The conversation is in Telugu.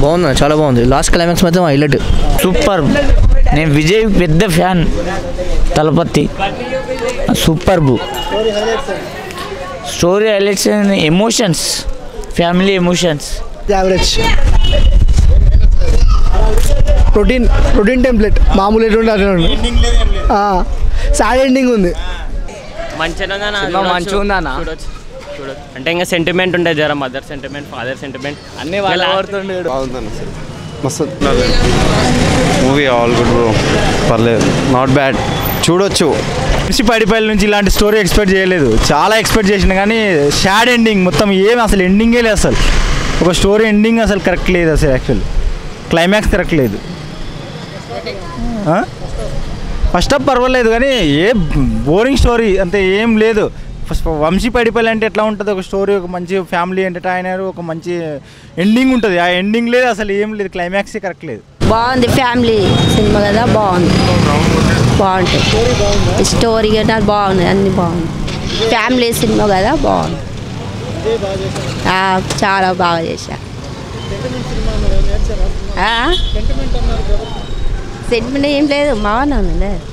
బాగుంది చాలా బాగుంది లాస్ట్ క్లైమాక్స్ మాత్రం హైలైట్ సూపర్ నేను విజయ్ పెద్ద ఫ్యాన్ తలపతి సూపర్ బు story highlights emotions family emotions average protein protein template మామూలు ఎటువంటి అటువంటి సాడ్ ఎండింగ్ ఉంది మంచిగా ఉందన్న సినిమా చూడొచ్చు. మంచిగా ఉందన్న? చూడొచ్చు చూడొచ్చు అంటే ఇంకా సెంటిమెంట్ ఉంటుంది జర మదర్ సెంటిమెంట్ ఫాదర్ సెంటిమెంట్ అన్ని వాళ్ళ పడుతుండే బాగుందన్న సార్ మస్తు మూవీ ఆల్ గుడ్ బ్రో పర్లేదు నాట్ బ్యాడ్ చూడొచ్చు మనిషి పడిపల్లి నుంచి ఇలాంటి స్టోరీ ఎక్స్పెక్ట్ చేయలేదు చాలా ఎక్స్పెక్ట్ చేసిన కానీ షాడ్ ఎండింగ్ మొత్తం ఏం అసలు ఎండింగే లేదు అసలు ఒక స్టోరీ ఎండింగ్ అసలు కరెక్ట్ లేదు అసలు యాక్చువల్ క్లైమాక్స్ కరెక్ట్ లేదు ఫస్ట్ హాఫ్ పర్వాలేదు కానీ ఏ బోరింగ్ స్టోరీ అంతే ఏం లేదు ఫస్ట్ వంశీ పడిపల్లి అంటే ఎట్లా ఉంటుంది ఒక స్టోరీ ఒక మంచి ఫ్యామిలీ ఎంటర్టైనర్ ఒక మంచి ఎండింగ్ ఉంటుంది ఆ ఎండింగ్ లేదు అసలు ఏం లేదు క్లైమాక్సే కరెక్ట్ లేదు బాగుంది ఫ్యామిలీ సినిమా కదా బాగుంది బాగుంటుంది స్టోరీ కదా బాగుంది అన్ని బాగుంది ఫ్యామిలీ సినిమా కదా బాగుంది ఆ, చాలా బాగా చేశా సెంటిమెంట్ ఏం లేదు బాగానే ఉంది